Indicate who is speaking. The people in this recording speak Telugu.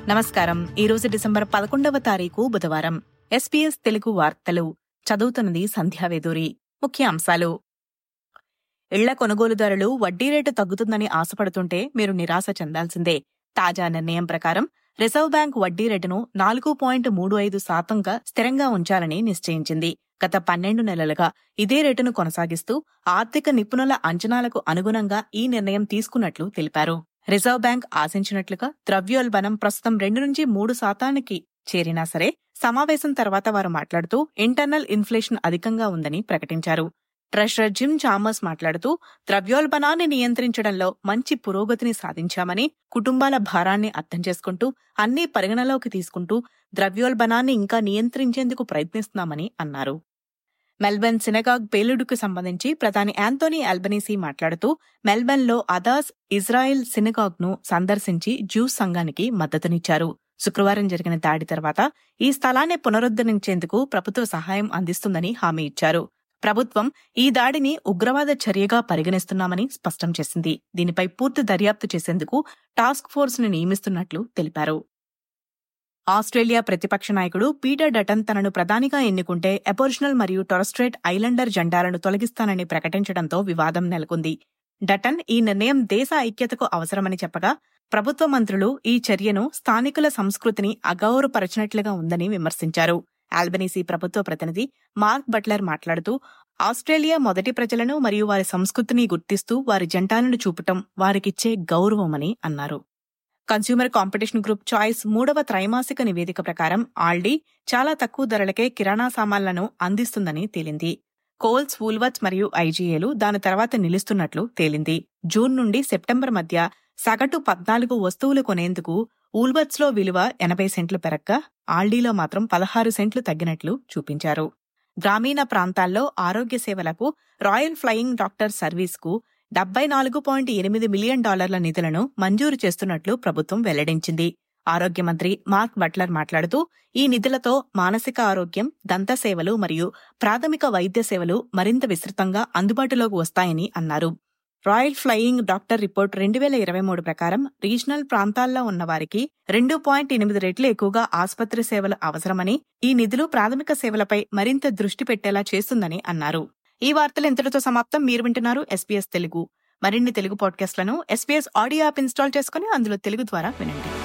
Speaker 1: నమస్కారం ఈ రోజు డిసెంబర్ పదకొండవ తారీఖు బుధవారం ఎస్పీఎస్ తెలుగు వార్తలు చదువుతున్నది సంధ్యావేదూరి ముఖ్య అంశాలు ఇళ్ల కొనుగోలుదారులు వడ్డీ రేటు తగ్గుతుందని ఆశపడుతుంటే మీరు నిరాశ చెందాల్సిందే తాజా నిర్ణయం ప్రకారం రిజర్వ్ బ్యాంక్ వడ్డీ రేటును నాలుగు పాయింట్ మూడు ఐదు శాతంగా స్థిరంగా ఉంచాలని నిశ్చయించింది గత పన్నెండు నెలలుగా ఇదే రేటును కొనసాగిస్తూ ఆర్థిక నిపుణుల అంచనాలకు అనుగుణంగా ఈ నిర్ణయం తీసుకున్నట్లు తెలిపారు రిజర్వ్ బ్యాంక్ ఆశించినట్లుగా ద్రవ్యోల్బణం ప్రస్తుతం రెండు నుంచి మూడు శాతానికి చేరినా సరే సమావేశం తర్వాత వారు మాట్లాడుతూ ఇంటర్నల్ ఇన్ఫ్లేషన్ అధికంగా ఉందని ప్రకటించారు ట్రెషరర్ జిమ్ చామర్స్ మాట్లాడుతూ ద్రవ్యోల్బణాన్ని నియంత్రించడంలో మంచి పురోగతిని సాధించామని కుటుంబాల భారాన్ని అర్థం చేసుకుంటూ అన్ని పరిగణలోకి తీసుకుంటూ ద్రవ్యోల్బణాన్ని ఇంకా నియంత్రించేందుకు ప్రయత్నిస్తున్నామని అన్నారు మెల్బర్న్ సినగాగ్ పేలుడుకు సంబంధించి ప్రధాని యాంతోనీ అల్బనీసీ మాట్లాడుతూ మెల్బర్న్లో అదాస్ ఇజ్రాయెల్ సినగాగ్ ను సందర్శించి జ్యూస్ సంఘానికి మద్దతునిచ్చారు శుక్రవారం జరిగిన దాడి తర్వాత ఈ స్థలాన్ని పునరుద్ధరించేందుకు ప్రభుత్వ సహాయం అందిస్తుందని హామీ ఇచ్చారు ప్రభుత్వం ఈ దాడిని ఉగ్రవాద చర్యగా పరిగణిస్తున్నామని స్పష్టం చేసింది దీనిపై పూర్తి దర్యాప్తు చేసేందుకు టాస్క్ ఫోర్స్ ను నియమిస్తున్నట్లు తెలిపారు ఆస్ట్రేలియా ప్రతిపక్ష నాయకుడు పీటర్ డటన్ తనను ప్రధానిగా ఎన్నుకుంటే అబోరిజినల్ మరియు టొరస్ట్రేట్ ఐలాండర్ జెండాలను తొలగిస్తానని ప్రకటించడంతో వివాదం నెలకొంది డటన్ ఈ నిర్ణయం దేశ ఐక్యతకు అవసరమని చెప్పగా ప్రభుత్వ మంత్రులు ఈ చర్యను స్థానికుల సంస్కృతిని అగౌరవపరచినట్లుగా ఉందని విమర్శించారు ఆల్బనీసీ ప్రభుత్వ ప్రతినిధి మార్క్ బట్లర్ మాట్లాడుతూ ఆస్ట్రేలియా మొదటి ప్రజలను మరియు వారి సంస్కృతిని గుర్తిస్తూ వారి జంటాలను చూపటం వారికిచ్చే గౌరవమని అన్నారు కన్స్యూమర్ కాంపిటీషన్ గ్రూప్ చాయిస్ మూడవ త్రైమాసిక నివేదిక ప్రకారం ఆల్డీ చాలా తక్కువ ధరలకే కిరాణా సామాన్లను అందిస్తుందని తేలింది కోల్స్ వూల్వర్త్ మరియు ఐజీఏలు దాని తర్వాత నిలుస్తున్నట్లు తేలింది జూన్ నుండి సెప్టెంబర్ మధ్య సగటు పద్నాలుగు వస్తువులు కొనేందుకు ఊల్వర్త్స్ లో విలువ ఎనభై సెంట్లు పెరక్క ఆల్డీలో మాత్రం పదహారు సెంట్లు తగ్గినట్లు చూపించారు గ్రామీణ ప్రాంతాల్లో ఆరోగ్య సేవలకు రాయల్ ఫ్లయింగ్ డాక్టర్ సర్వీస్కు డెబ్బై నాలుగు పాయింట్ ఎనిమిది మిలియన్ డాలర్ల నిధులను మంజూరు చేస్తున్నట్లు ప్రభుత్వం వెల్లడించింది ఆరోగ్య మంత్రి మార్క్ బట్లర్ మాట్లాడుతూ ఈ నిధులతో మానసిక ఆరోగ్యం దంత సేవలు మరియు ప్రాథమిక వైద్య సేవలు మరింత విస్తృతంగా అందుబాటులోకి వస్తాయని అన్నారు రాయల్ ఫ్లయింగ్ డాక్టర్ రిపోర్ట్ రెండు వేల ఇరవై మూడు ప్రకారం రీజనల్ ప్రాంతాల్లో ఉన్న వారికి రెండు పాయింట్ ఎనిమిది రెట్లు ఎక్కువగా ఆసుపత్రి సేవలు అవసరమని ఈ నిధులు ప్రాథమిక సేవలపై మరింత దృష్టి పెట్టేలా చేస్తుందని అన్నారు ఈ వార్తలు ఇంతటితో సమాప్తం మీరు వింటున్నారు ఎస్పీఎస్ తెలుగు మరిన్ని తెలుగు పాడ్కాస్ట్లను ఎస్పీఎస్ ఆడియో యాప్ ఇన్స్టాల్ చేసుకుని అందులో తెలుగు ద్వారా వినండి